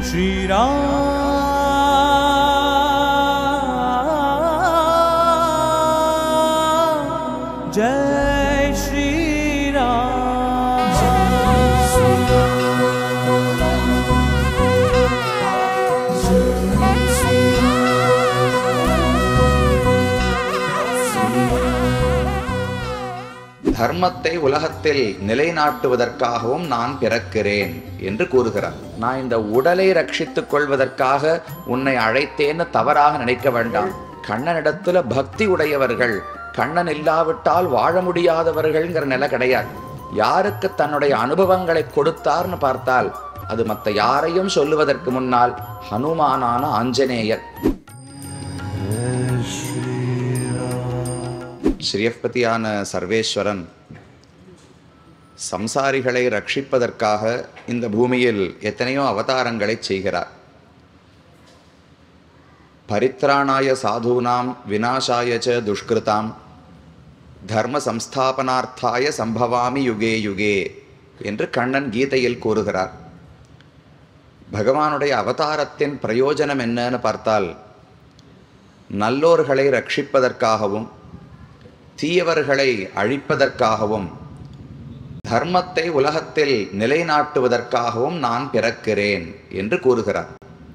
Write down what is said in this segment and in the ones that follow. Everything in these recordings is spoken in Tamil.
श्रीराम जय श्रीराम தர்மத்தை உலகத்தில் நிலைநாட்டுவதற்காகவும் நான் பிறக்கிறேன் என்று கூறுகிறார் நான் இந்த உடலை ரட்சித்துக் கொள்வதற்காக உன்னை அழைத்தேன்னு தவறாக நினைக்க வேண்டாம் கண்ணனிடத்துல பக்தி உடையவர்கள் கண்ணன் இல்லாவிட்டால் வாழ முடியாதவர்கள்ங்கிற நிலை கிடையாது யாருக்கு தன்னுடைய அனுபவங்களை கொடுத்தார்னு பார்த்தால் அது மற்ற யாரையும் சொல்லுவதற்கு முன்னால் ஹனுமானான ஆஞ்சநேயர் ஸ்ரீயப்பதியான சர்வேஸ்வரன் சம்சாரிகளை ரட்சிப்பதற்காக இந்த பூமியில் எத்தனையோ அவதாரங்களை செய்கிறார் பரித்ராணாய சாதூனாம் விநாசாய ச துஷ்கிருதாம் தர்ம சம்ஸ்தாபனார்த்தாய சம்பவாமி யுகே யுகே என்று கண்ணன் கீதையில் கூறுகிறார் பகவானுடைய அவதாரத்தின் பிரயோஜனம் என்னன்னு பார்த்தால் நல்லோர்களை ரட்சிப்பதற்காகவும் தீயவர்களை அழிப்பதற்காகவும் தர்மத்தை உலகத்தில் நிலைநாட்டுவதற்காகவும் நான் பிறக்கிறேன் என்று கூறுகிறார்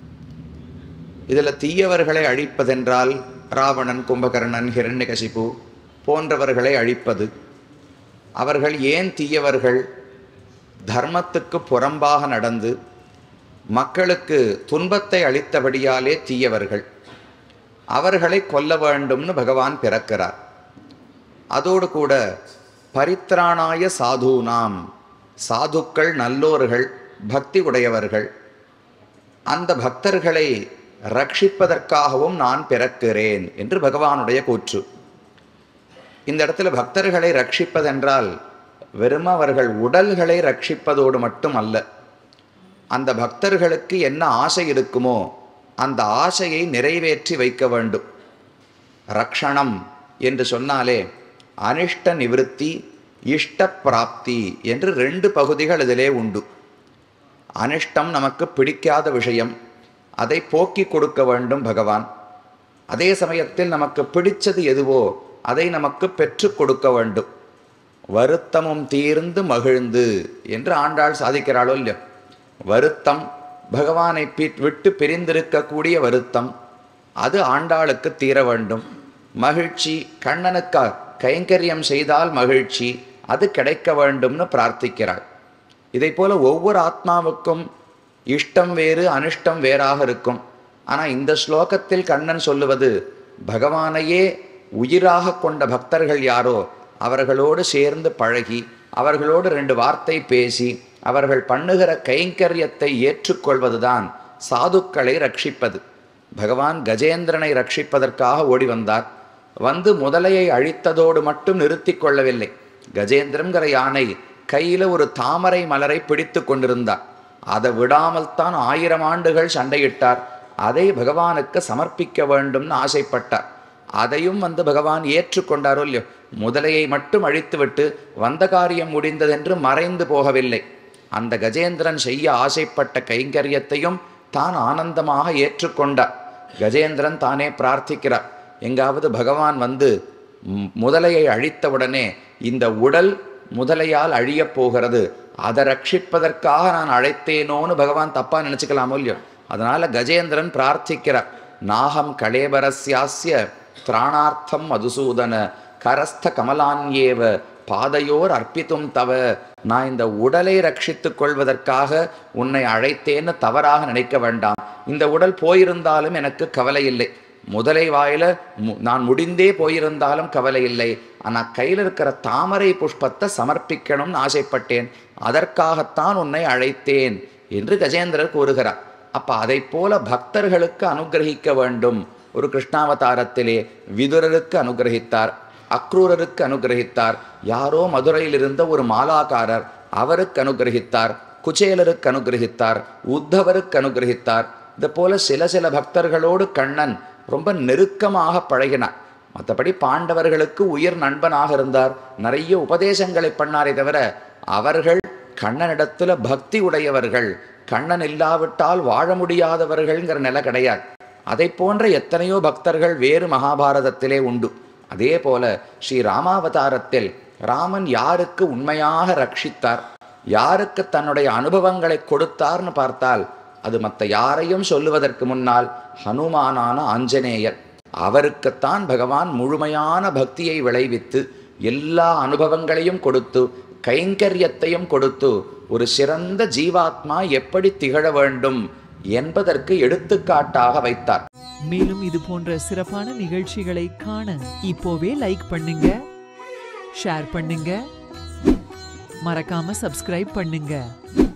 இதில் தீயவர்களை அழிப்பதென்றால் ராவணன் கும்பகர்ணன் ஹிரண்யகசிபு போன்றவர்களை அழிப்பது அவர்கள் ஏன் தீயவர்கள் தர்மத்துக்கு புறம்பாக நடந்து மக்களுக்கு துன்பத்தை அளித்தபடியாலே தீயவர்கள் அவர்களை கொல்ல வேண்டும்னு பகவான் பிறக்கிறார் அதோடு கூட பரித்ராணாய சாதுனாம் சாதுக்கள் நல்லோர்கள் பக்தி உடையவர்கள் அந்த பக்தர்களை ரட்சிப்பதற்காகவும் நான் பிறக்கிறேன் என்று பகவானுடைய கூற்று இந்த இடத்துல பக்தர்களை ரட்சிப்பதென்றால் வெறும் அவர்கள் உடல்களை ரட்சிப்பதோடு மட்டும் அல்ல அந்த பக்தர்களுக்கு என்ன ஆசை இருக்குமோ அந்த ஆசையை நிறைவேற்றி வைக்க வேண்டும் ரக்ஷணம் என்று சொன்னாலே அனிஷ்ட நிவிருத்தி இஷ்ட பிராப்தி என்று ரெண்டு பகுதிகள் இதிலே உண்டு அனிஷ்டம் நமக்கு பிடிக்காத விஷயம் அதை போக்கி கொடுக்க வேண்டும் பகவான் அதே சமயத்தில் நமக்கு பிடிச்சது எதுவோ அதை நமக்கு பெற்றுக் கொடுக்க வேண்டும் வருத்தமும் தீர்ந்து மகிழ்ந்து என்று ஆண்டாள் சாதிக்கிறாளோ இல்லையோ வருத்தம் பகவானை பி- விட்டு பிரிந்திருக்கக்கூடிய வருத்தம் அது ஆண்டாளுக்கு தீர வேண்டும் மகிழ்ச்சி கண்ணனுக்கு கைங்கரியம் செய்தால் மகிழ்ச்சி அது கிடைக்க வேண்டும்னு பிரார்த்திக்கிறாள் இதை போல ஒவ்வொரு ஆத்மாவுக்கும் இஷ்டம் வேறு அனிஷ்டம் வேறாக இருக்கும் ஆனால் இந்த ஸ்லோகத்தில் கண்ணன் சொல்லுவது பகவானையே உயிராக கொண்ட பக்தர்கள் யாரோ அவர்களோடு சேர்ந்து பழகி அவர்களோடு ரெண்டு வார்த்தை பேசி அவர்கள் பண்ணுகிற கைங்கரியத்தை ஏற்றுக்கொள்வதுதான் சாதுக்களை ரட்சிப்பது பகவான் கஜேந்திரனை ரட்சிப்பதற்காக ஓடி வந்தார் வந்து முதலையை அழித்ததோடு மட்டும் நிறுத்தி கொள்ளவில்லை கஜேந்திரங்கிற யானை கையில ஒரு தாமரை மலரை பிடித்து கொண்டிருந்தார் அதை விடாமல் தான் ஆயிரம் ஆண்டுகள் சண்டையிட்டார் அதை பகவானுக்கு சமர்ப்பிக்க வேண்டும்னு ஆசைப்பட்டார் அதையும் வந்து பகவான் ஏற்றுக்கொண்டாரோ இல்லையோ முதலையை மட்டும் அழித்துவிட்டு வந்த காரியம் முடிந்ததென்று மறைந்து போகவில்லை அந்த கஜேந்திரன் செய்ய ஆசைப்பட்ட கைங்கரியத்தையும் தான் ஆனந்தமாக ஏற்றுக்கொண்டார் கஜேந்திரன் தானே பிரார்த்திக்கிறார் எங்காவது பகவான் வந்து ம், முதலையை அழித்தவுடனே இந்த உடல் முதலையால் அழியப் போகிறது அதை ரட்சிப்பதற்காக நான் அழைத்தேனோன்னு பகவான் தப்பா நினைச்சுக்கலாமோ இல்லையோ அதனால கஜேந்திரன் பிரார்த்திக்கிறார் நாகம் கலேபரஸ்யாஸ்ய திராணார்த்தம் மதுசூதன கரஸ்த கமலான்யேவ பாதையோர் அர்ப்பித்தும் தவ நான் இந்த உடலை ரட்சித்துக் கொள்வதற்காக உன்னை அழைத்தேன்னு தவறாக நினைக்க வேண்டாம் இந்த உடல் போயிருந்தாலும் எனக்கு கவலை இல்லை முதலை வாயில மு- நான் முடிந்தே போயிருந்தாலும் கவலை இல்லை ஆனா கையில் இருக்கிற தாமரை புஷ்பத்தை சமர்ப்பிக்கணும்னு ஆசைப்பட்டேன் அதற்காகத்தான் உன்னை அழைத்தேன் என்று கஜேந்திரர் கூறுகிறார் அப்ப அதைப் போல பக்தர்களுக்கு அனுகிரகிக்க வேண்டும் ஒரு கிருஷ்ணாவதாரத்திலே விதுரருக்கு அனுகிரகித்தார் அக்ரூரருக்கு அனுகிரகித்தார் யாரோ மதுரையில் இருந்த ஒரு மாலாக்காரர் அவருக்கு அனுகிரகித்தார் குச்சேலருக்கு அனுகிரகித்தார் உத்தவருக்கு அனுகிரகித்தார் இது போல சில சில பக்தர்களோடு கண்ணன் ரொம்ப நெருக்கமாக பழகினார் மற்றபடி பாண்டவர்களுக்கு உயிர் நண்பனாக இருந்தார் நிறைய உபதேசங்களை பண்ணாரே தவிர அவர்கள் கண்ணனிடத்துல பக்தி உடையவர்கள் கண்ணன் இல்லாவிட்டால் வாழ முடியாதவர்கள்ங்கிற நிலை கிடையாது அதை போன்ற எத்தனையோ பக்தர்கள் வேறு மகாபாரதத்திலே உண்டு அதே போல ஸ்ரீ ராமாவதாரத்தில் ராமன் யாருக்கு உண்மையாக ரட்சித்தார் யாருக்கு தன்னுடைய அனுபவங்களை கொடுத்தார்னு பார்த்தால் அது மற்ற யாரையும் சொல்லுவதற்கு முன்னால் ஹனுமானான ஆஞ்சநேயர் அவருக்குத்தான் பகவான் முழுமையான பக்தியை விளைவித்து எல்லா அனுபவங்களையும் கொடுத்து கைங்கரியத்தையும் கொடுத்து ஒரு சிறந்த ஜீவாத்மா எப்படி திகழ வேண்டும் என்பதற்கு எடுத்துக்காட்டாக வைத்தார் மேலும் இது போன்ற சிறப்பான நிகழ்ச்சிகளை காண இப்போவே லைக் பண்ணுங்க ஷேர் பண்ணுங்க மறக்காம சப்ஸ்கிரைப் பண்ணுங்க